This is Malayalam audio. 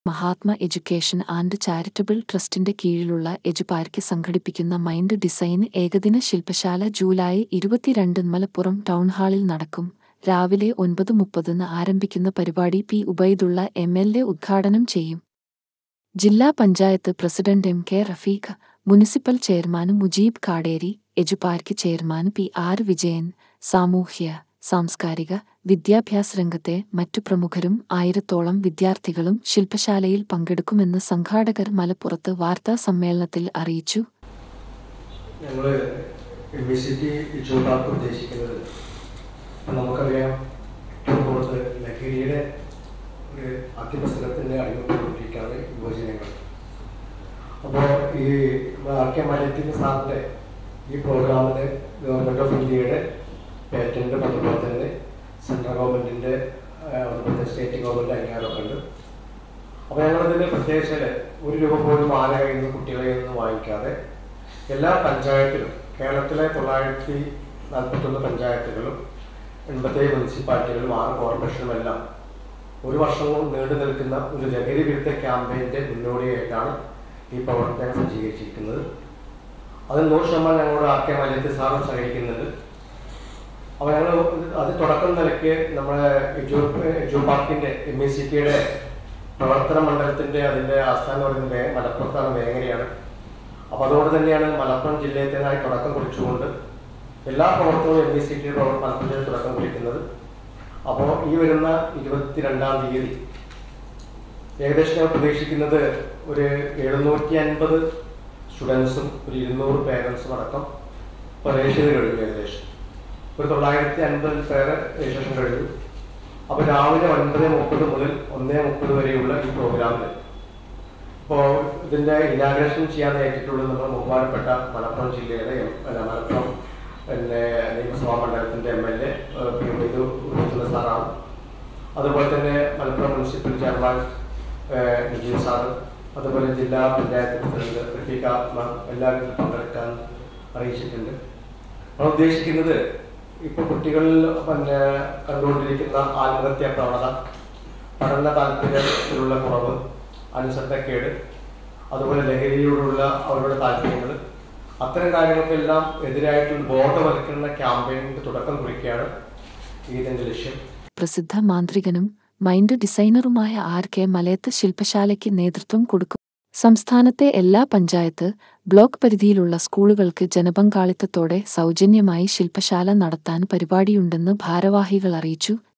മഹാത്മ എഡ്യൂക്കേഷൻ ആൻഡ് ചാരിറ്റബിൾ ട്രസ്റ്റിന്റെ കീഴിലുള്ള എജുപാർക്ക് സംഘടിപ്പിക്കുന്ന മൈൻഡ് ഡിസൈൻ ഏകദിന ശില്പശാല ജൂലൈ ഇരുപത്തിരണ്ട് മലപ്പുറം ടൗൺഹാളിൽ നടക്കും രാവിലെ ഒൻപത് മുപ്പതിന് ആരംഭിക്കുന്ന പരിപാടി P Ubaidullah M L A ഉദ്ഘാടനം ചെയ്യും ജില്ലാ panchayat president M K Rafeeq municipal chairman Mujeeb Kaderi Edupark chairman P R Vijayan സാമൂഹ്യ സാംസ്കാരിക വിദ്യാഭ്യാസ രംഗത്തെ മറ്റു പ്രമുഖരും ആയിരത്തോളം വിദ്യാർത്ഥികളും ശില്പശാലയിൽ പങ്കെടുക്കുമെന്ന് സംഘാടകർ മലപ്പുറത്ത് വാർത്താ സമ്മേളനത്തിൽ അറിയിച്ചു ഞങ്ങൾ എം ബി സി ടി ചൂടാർക്ക് ഉദ്ദേശിക്കുന്നത് ഇപ്പം നമുക്കറിയാം ഏറ്റവും കൂടുതൽ ലഹരിയുടെ ഒരു അതിപ്രസരത്തിൻ്റെ അടിമപ്പെട്ടിരിക്കുകയാണ് യുവജനങ്ങൾ അപ്പോൾ ഈ ആർ കെ മലയത്തിൻ്റെ സാറിൻ്റെ ഈ പ്രോഗ്രാമിന് ഗവൺമെൻറ് ഓഫ് ഇന്ത്യയുടെ പേറ്റന്റ് അതുപോലെ തന്നെ സെൻട്രൽ ഗവൺമെൻറ്റിൻ്റെ അതുപോലെ തന്നെ സ്റ്റേറ്റ് ഗവൺമെൻറ് അംഗീകാരമൊക്കെ ഉണ്ട് അപ്പോൾ ഞങ്ങളിതിൻ്റെ പ്രത്യേകിച്ച് ഒരു രൂപ പോലും ആന കയ്യിൽ നിന്ന് കുട്ടികളെ നിന്ന് വാങ്ങിക്കാതെ എല്ലാ പഞ്ചായത്തിലും കേരളത്തിലെ തൊള്ളായിരത്തി നാൽപ്പത്തൊന്ന് പഞ്ചായത്തുകളും എൺപത്തേഴ് മുനിസിപ്പാലിറ്റികളും ആറ് കോർപ്പറേഷനും എല്ലാം ഒരു വർഷം കൊണ്ട് നീണ്ടു നിൽക്കുന്ന ഒരു ലഹരി വിരുദ്ധ ക്യാമ്പയിൻ്റെ മുന്നോടിയായിട്ടാണ് ഈ പ്രവർത്തനം സജ്ജീകരിച്ചിരിക്കുന്നത് അതിൽ നൂറ് ശതമാനം ഞങ്ങളോട് ആർ കെ മലയത്തിൽ സാറും സഹകരിക്കുന്നുണ്ട് അപ്പോൾ ഞങ്ങൾ അത് തുടക്കം നിലയ്ക്ക് നമ്മുടെ എജു എജു പാർക്കിൻ്റെ എം ഇ സി ടിയുടെ പ്രവർത്തന മണ്ഡലത്തിൻ്റെ അതിൻ്റെ ആസ്ഥാനം എന്ന് പറയുന്നത് വേ- മലപ്പുറത്താണ് വേങ്ങരയാണ് അപ്പോൾ അതുകൊണ്ട് തന്നെയാണ് മലപ്പുറം ജില്ലയത്തേതായി തുടക്കം കുറിച്ചുകൊണ്ട് എല്ലാ പ്രവർത്തനവും M E C T Malappuram ജില്ലയിൽ തുടക്കം കുറിക്കുന്നത് അപ്പോൾ ഈ വരുന്ന ഇരുപത്തിരണ്ടാം തീയതി ഏകദേശം ഞാൻ പ്രതീക്ഷിക്കുന്നത് ഒരു എഴുന്നൂറ്റി അൻപത് സ്റ്റുഡൻസും ഒരു ഇരുന്നൂറ് പേരൻസും അടക്കം പരീക്ഷ കഴിഞ്ഞു ഏകദേശം ഒരു തൊള്ളായിരത്തി അൻപത് പേര് രജിസ്ട്രേഷൻ കഴിഞ്ഞു അപ്പോൾ രാവിലെ ഒൻപത് മുപ്പത് മുതൽ ഒന്നേ മുപ്പത് വരെയുള്ള ഈ പ്രോഗ്രാമിൽ ഇപ്പോൾ ഇതിന്റെ ഇനാഗ്രേഷൻ ചെയ്യാൻ ഏറ്റിട്ടുള്ളത് നമ്മുടെ ബഹുമാനപ്പെട്ട മലപ്പുറം ജില്ലയുടെ എം- അല്ല, മലപ്പുറം പിന്നെ നിയമസഭാ മണ്ഡലത്തിന്റെ M L A P Ubaidu Ubaidullah സാറാണ് അതുപോലെ തന്നെ മലപ്പുറം മുനിസിപ്പൽ ചെയർമാൻ ഏഹ്, നജീബ് സാറ് അതുപോലെ ജില്ലാ പഞ്ചായത്ത് പ്രസിഡന്റ് റഫീഖ മാം എല്ലാവരും ഇതിൽ പങ്കെടുക്കാൻ അറിയിച്ചിട്ടുണ്ട് നമ്മൾ ഉദ്ദേശിക്കുന്നത് ഇപ്പൊ കുട്ടികളിൽ പിന്നെ കണ്ടുകൊണ്ടിരിക്കുന്ന ആത്മഹത്യാ പ്രവണത പഠന താല്പര്യത്തിലുള്ള കുറവ് അനുസരണക്കേട് അതുപോലെ ലഹരിയോടുള്ള അവരുടെ താല്പര്യങ്ങൾ അത്തരം കാര്യങ്ങൾക്കെല്ലാം എതിരായിട്ടുള്ള ബോധവൽക്കരണ ക്യാമ്പയിനിന് തുടക്കം കുറിക്കുകയാണ് ഇതിന്റെ ലക്ഷ്യം പ്രസിദ്ധ മാന്ത്രികനും മൈൻഡ് ഡിസൈനറുമായ ആർ കെ മലയത്ത് ശില്പശാലയ്ക്ക് നേതൃത്വം കൊടുക്കും സംസ്ഥാനത്തെ എല്ലാ പഞ്ചായത്ത് ബ്ലോക്ക് പരിധിയിലുള്ള സ്കൂളുകൾക്ക് ജനപങ്കാളിത്തത്തോടെ സൗജന്യമായി ശില്പശാല നടത്താൻ പരിപാടിയുണ്ടെന്ന് ഭാരവാഹികൾ അറിയിച്ചു